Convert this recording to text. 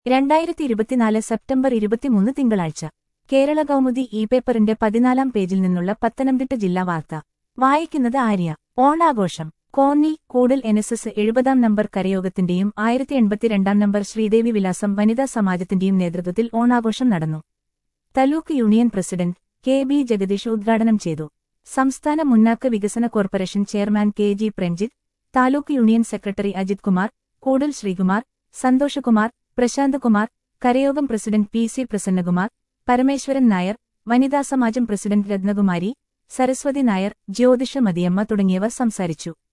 രണ്ടായിരത്തി ഇരുപത്തിനാല് സെപ്റ്റംബർ ഇരുപത്തിമൂന്ന് തിങ്കളാഴ്ച കേരള കൗമുദി ഇ പേപ്പറിന്റെ പതിനാലാം പേജിൽ നിന്നുള്ള പത്തനംതിട്ട ജില്ലാ വാർത്ത വായിക്കുന്നത് ആര്യ ഓണാഘോഷം Konni Koodal N S S എഴുപതാം നമ്പർ കരയോഗത്തിന്റെയും ആയിരത്തി എൺപത്തിരണ്ടാം നമ്പർ ശ്രീദേവി വിലാസം വനിതാ സമാജത്തിന്റെയും നേതൃത്വത്തിൽ ഓണാഘോഷം നടന്നു taluk union president K B Jagadeesh ഉദ്ഘാടനം ചെയ്തു സംസ്ഥാന മുന്നാക്ക വികസന corporation chairman K G Premjith taluk union secretary Ajith Kumar Koodal Sreekumar Santhoshkumar Prasanth Kumar കരയോഗം president P C Prasannakumar Parameswaran Nair വനിതാ സമാജം പ്രസിഡന്റ് രത്നകുമാരി സരസ്വതി നായർ ജ്യോതിഷ മതിയമ്മ തുടങ്ങിയവർ സംസാരിച്ചു